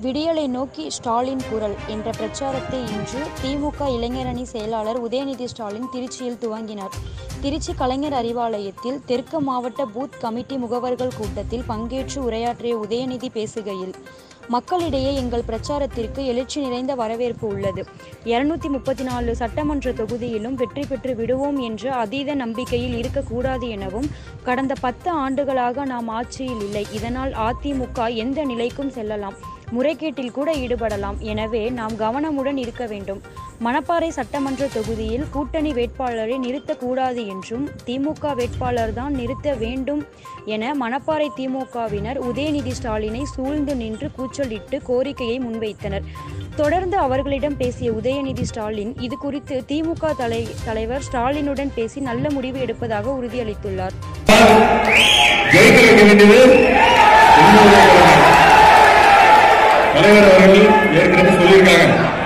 விடியலை நோக்கி ஸ்டாலின் குரல் என்ற பிரச்சாரத்தை இன்று திமுக இளைஞரணி செயலாளர் உதயநிதி ஸ்டாலின் திருச்சியில் துவங்கினார் திருச்சி கலைஞர் அறிவாலயத்தில் தெற்கு மாவட்ட பூத் கமிட்டி முகவர்கள் கூட்டத்தில் பங்கேற்று உரையாற்றிய உதயநிதி பேசுகையில் மக்களிடையே எங்கள் பிரச்சாரத்திற்கு எழுச்சி நிறைந்த வரவேற்பு உள்ளது இருநூத்தி முப்பத்தி நாலு சட்டமன்ற தொகுதியிலும் வெற்றி பெற்று விடுவோம் என்ற அதீத நம்பிக்கையில் இருக்கக்கூடாது எனவும் கடந்த பத்து ஆண்டுகளாக நாம் ஆட்சியில் இல்லை இதனால் அதிமுக எந்த நிலைக்கும் செல்லலாம் முறைகேட்டில் கூட ஈடுபடலாம் எனவே நாம் கவனமுடன் இருக்க வேண்டும் மணப்பாறை சட்டமன்ற தொகுதியில் கூட்டணி வேட்பாளரை நிறுத்தக்கூடாது என்றும் திமுக வேட்பாளர் தான் நிறுத்த வேண்டும் என மணப்பாறை திமுகவினர் உதயநிதி ஸ்டாலினை சூழ்ந்து நின்று கூச்சலிட்டு கோரிக்கையை முன்வைத்தனர் தொடர்ந்து அவர்களிடம் பேசிய உதயநிதி ஸ்டாலின் இது குறித்து திமுக தலை தலைவர் ஸ்டாலினுடன் பேசி நல்ல முடிவு எடுப்பதாக உறுதியளித்துள்ளார் ஜெயிக்க வைக்க வேண்டியது உங்களுடைய கடமை. தலைவர் அவர்கள் ஏற்கனவே சொல்லியிருக்காங்க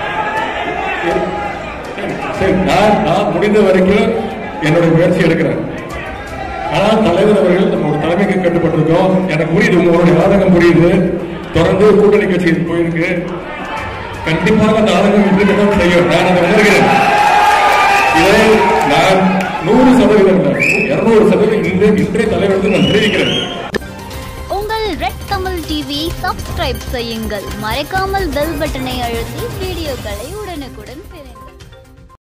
சரி நான் நான் முடிந்த வரைக்கும் என்னுடைய முயற்சி எடுக்கிறேன் ஆனால் தலைவர் அவர்கள் நம்ம ஒரு தலைமைக்கு கட்டுப்பட்டிருக்கோம் எனக்கு புரியுது உங்களுடைய ஆதங்கம் புரியுது தொடர்ந்து கூட்டணி கட்சிக்கு போயிருக்கு கண்டிப்பாக அந்த ஆதங்கம் இம்ப்ளிமெண்ட் செய்யும் நான் அதை உணர்கிறேன் இதை நான் நூறு சதவீதம் இருநூறு சதவீதம் இன்று இன்றைய தலைவருக்கு நான் தெரிவிக்கிறேன் உங்கள் ரெட் கமல் டிவியை சப்ஸ்கிரைப் செய்யுங்கள் மறக்காமல் பெல் பட்டனை அழுத்தி வீடியோக்களை உடனுக்குடன்